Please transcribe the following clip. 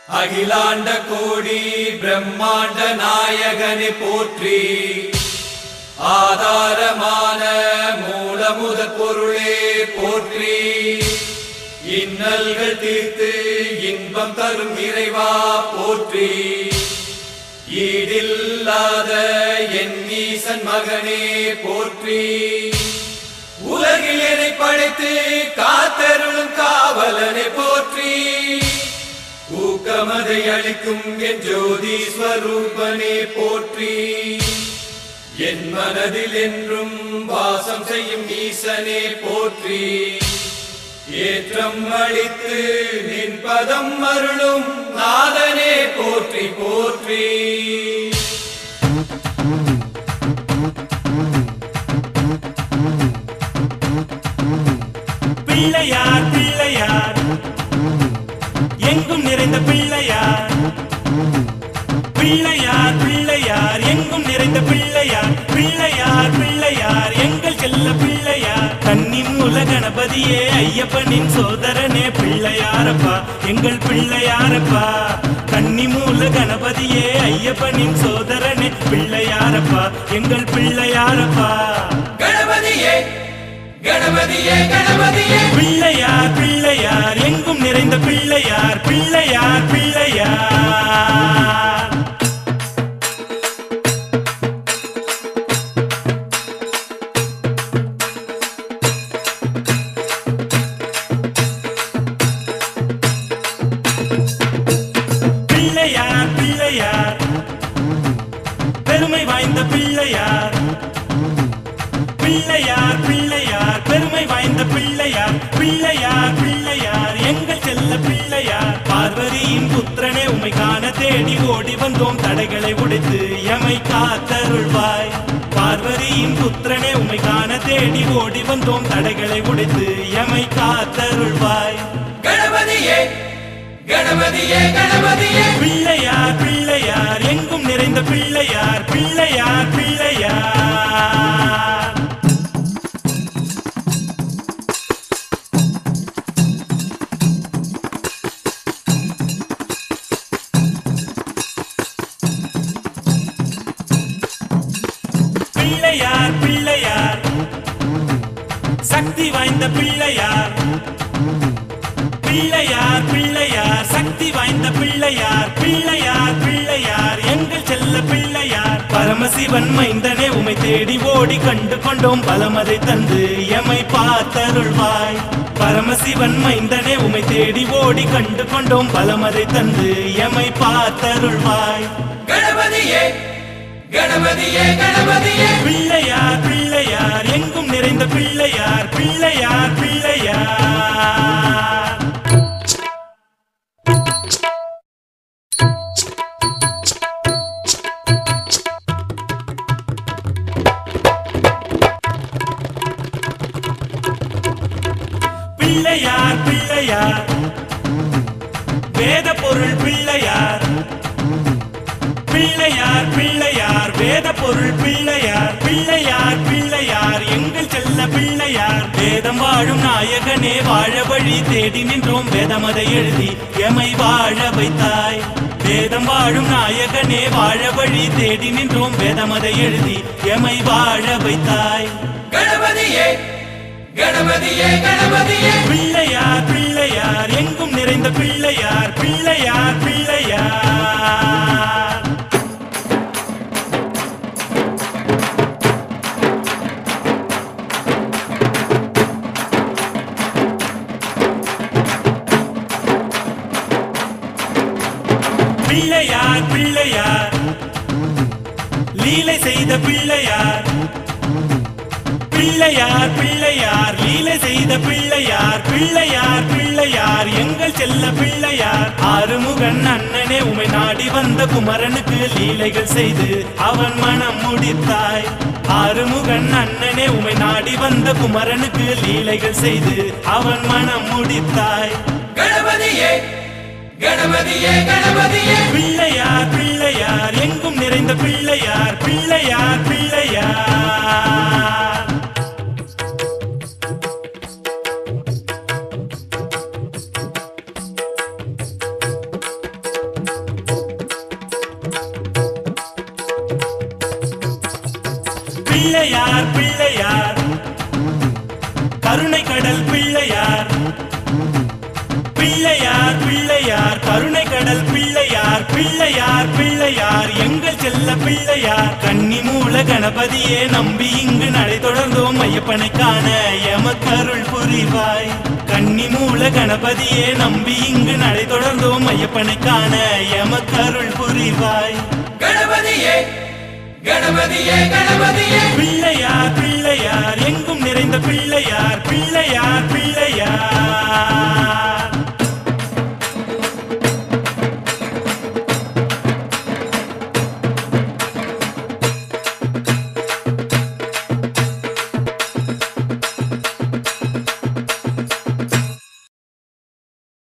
அகிலாண்ட கோடி பிரம்மாண்ட நாயகனை போற்றி ஆதாரமான மூலமுத பொருளே போற்றி இன்னல்கள் தீர்த்து இன்பம் தரும் இறைவா போற்றி ஈடில்லாத என் ஈசன் மகனே போற்றி உலகில் என்னை படைத்து காத்தருளும் காவலனை போற்றி ஊக்கமதை அளிக்கும் என் ஜோதி ஸ்வரூபனே போற்றி என் மனதில் என்றும் வாசம் செய்யும் ஈசனே போற்றி ஏற்றம் அளித்து நின் பதம் அருளும் நாதனே போற்றி போற்றி பிள்ளையார் பிள்ளையார் எங்கும் நிறைந்த பிள்ளையார் பிள்ளையார் பிள்ளையார் எங்கும் நிறைந்த பிள்ளையார் பிள்ளையார் பிள்ளையார் எங்கள் செல்ல பிள்ளையார் கன்னி மூல கணபதியே ஐயப்பனின் சோதரனே பிள்ளையாரப்பா எங்கள் பிள்ளையாரப்பா கன்னி மூல கணபதியே ஐயப்பனின் சோதரனே பிள்ளையாரப்பா எங்கள் பிள்ளையாரப்பா கணபதியே கணபதியே கணபதியே பிள்ளையார் பிள்ளையார் எங்கும் நிறைந்த பிள்ளையார் பிள்ளையார் பிள்ளையார் பிள்ளையார் பிள்ளையார் பெருமை வாய்ந்த பிள்ளையார் பிள்ளையார் பிள்ளையார் பெருமை வாய்ந்த பிள்ளையார் பிள்ளையார் பிள்ளையார் எங்கள் செல்ல பிள்ளையார் பார்வதியின் புத்திரனே உமை காண தேடி ஓடி வந்தோம் தடைகளை உடைத்து எமை காத்தருள்வாய் பார்வதியின் புத்திரனே உமை காண தேடி ஓடி வந்தோம் தடைகளை உடைத்து எமை காத்தருள்வாய் கணபதியே கணபதியே கணபதியே பிள்ளையார் பிள்ளையார் எங்கும் நிறைந்த பிள்ளையார் பிள்ளையார் பிள்ளையார் பிள்ளையார் பிள்ளையார் சக்தி வாய்ந்த பிள்ளையார் பிள்ளையார் பிள்ளையார் சக்தி வாய்ந்த பிள்ளையார் பிள்ளையார் பிள்ளையார் எங்கள் செல்ல பிள்ளையார் பரமசிவன் மைந்தனே உமை தேடி ஓடி கண்டு கொண்டோம் பலமதை தந்து எமை பார்த்தருள்வாய் பரமசிவன் மைந்தனே உமை தேடி ஓடி கண்டு கொண்டோம் பலமதை தந்து எமை பார்த்தருள்வாய் கணபதியே கணபதியே கணபதியே பிள்ளையார் பிள்ளையார் எங்கும் நிறைந்த பிள்ளையார் பிள்ளையார் பிள்ளையார் பிள்ளையார் பிள்ளையார் வேத பொருள் பிள்ளையார் பிள்ளையார் பிள்ளையார் வேத பொருள் பிள்ளையார் பிள்ளையார் பிள்ளையார் எங்கள் செல்ல பிள்ளையார் வேதம் வாழும் நாயகனே வாழ வழி தேடி நின்றோம் வேதமதை எழுதி எமை வாழ வைத்தாய் வேதம் வாழும் நாயகனே வாழ வழி தேடி நின்றோம் வேதமதை எழுதி எமை வாழ வைத்தாய் கணபதியே கணபதியே கணபதியே பிள்ளையார் பிள்ளையார் எங்கும் நிறைந்த பிள்ளையார் பிள்ளையார் பிள்ளையார் பிள்ளையார் பிள்ளையார் லீலை செய்த பிள்ளையார் பிள்ளையார் பிள்ளையார் லீலை செய்த பிள்ளையார் பிள்ளையார் பிள்ளையார் எங்கள் செல்ல பிள்ளையார் ஆறுமுகன் அண்ணனே உமை நாடி வந்த குமரனுக்கு லீலைகள் செய்து அவன் மனம் முடித்தாய் ஆறுமுகன் அண்ணனே உமை நாடி வந்த குமரனுக்கு லீலைகள் செய்து அவன் மனம் முடித்தாய் கணபதியே கணபதியே கணபதியே பிள்ளையார் பிள்ளையார் எங்கும் நிறைந்த பிள்ளையார் பிள்ளையார் பிள்ளையார் பிள்ளையார் பிள்ளையார் கருணை கடல் பிள்ளையார் பிள்ளையார் பிள்ளையார் கருணை கடல் பிள்ளையார் பிள்ளையார் பிள்ளையார் எங்கள் செல்ல பிள்ளையார் கன்னி மூல கணபதியே நம்பி இங்கு நடை தொடர்ந்தோம் ஐயப்பனை காண எமக்கருள் புரிவாய் கன்னி மூல கணபதியே நம்பி இங்கு நடை தொடர்ந்தோம் ஐயப்பனை காண எமக்கருள் புரிவாய் கணபதியே கணபதியே கணபதியே பிள்ளையார் பிள்ளையார் எங்கும் நிறைந்த பிள்ளையார் பிள்ளையார் பிள்ளையார்